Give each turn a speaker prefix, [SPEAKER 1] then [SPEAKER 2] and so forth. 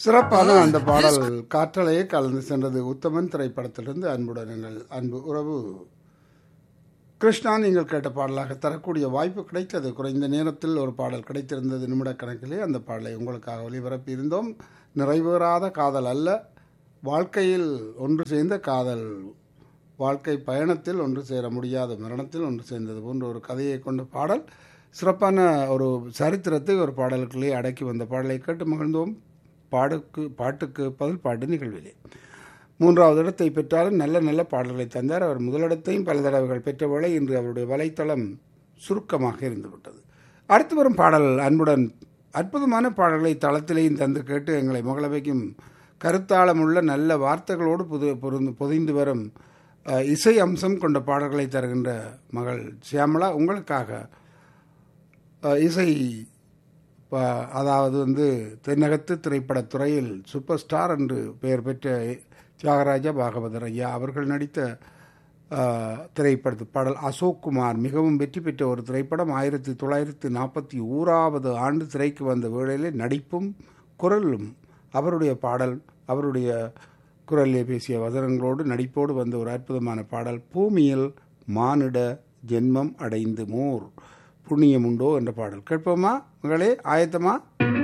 [SPEAKER 1] சிறப்பான அந்த பாடல் காற்றலையே கலந்து சென்றது உத்தமன் திரைப்படத்திலிருந்து அன்புடன் எங்கள் அன்பு உறவு கிருஷ்ணா நீங்கள் கேட்ட பாடலாக தரக்கூடிய வாய்ப்பு கிடைத்தது குறைந்த நேரத்தில் ஒரு பாடல் கிடைத்திருந்தது நிமிட கணக்கிலே அந்த பாடலை உங்களுக்காக ஒளிபரப்பி இருந்தோம் நிறைவேறாத காதல் அல்ல வாழ்க்கையில் ஒன்று சேர்ந்த காதல் வாழ்க்கை பயணத்தில் ஒன்று சேர முடியாத மரணத்தில் ஒன்று சேர்ந்தது போன்ற ஒரு கதையை கொண்ட பாடல் சிறப்பான ஒரு சரித்திரத்தை ஒரு பாடலுக்குள்ளே அடக்கி வந்த பாடலை கேட்டு மகிழ்ந்தோம் பாடுக்கு பாட்டுக்கு பதில் பாட்டு நிகழ்விலே மூன்றாவது இடத்தை பெற்றாலும் நல்ல நல்ல பாடல்களை தந்தார் அவர் முதலிடத்தையும் பல தடவைகள் பெற்ற வேளை இன்று அவருடைய வலைத்தளம் சுருக்கமாக இருந்துவிட்டது அடுத்து வரும் பாடல் அன்புடன் அற்புதமான பாடல்களை தளத்திலேயும் தந்து கேட்டு எங்களை மகள வைக்கும் கருத்தாளமுள்ள நல்ல வார்த்தைகளோடு புது பொருந்து பொதிந்து வரும் அஹ், இசை அம்சம் கொண்ட பாடல்களை தருகின்ற மகள் சியாமளா உங்களுக்காக அஹ், இசை ப- அதாவது வந்து தென்னகத்து திரைப்படத் துறையில் சூப்பர் ஸ்டார் என்று பெயர் பெற்ற தியாகராஜா பாகவதர் ஐயா அவர்கள் நடித்த அஹ், திரைப்படத்து பாடல் அசோக் குமார் மிகவும் வெற்றி பெற்ற ஒரு திரைப்படம் ஆயிரத்தி தொள்ளாயிரத்தி நாற்பத்தி ஓராவது ஆண்டு திரைக்கு வந்த வேளையிலே நடிப்பும் குரலும் அவருடைய பாடல் அவருடைய குரலிலே பேசிய வசனங்களோடு நடிப்போடு வந்த ஒரு அற்புதமான பாடல் பூமியில் மானிட ஜென்மம் அடைந்து மோர் புண்ணியம் உண்டோ என்ற பாடல் கேட்போமா மகளே ஆயத்தமா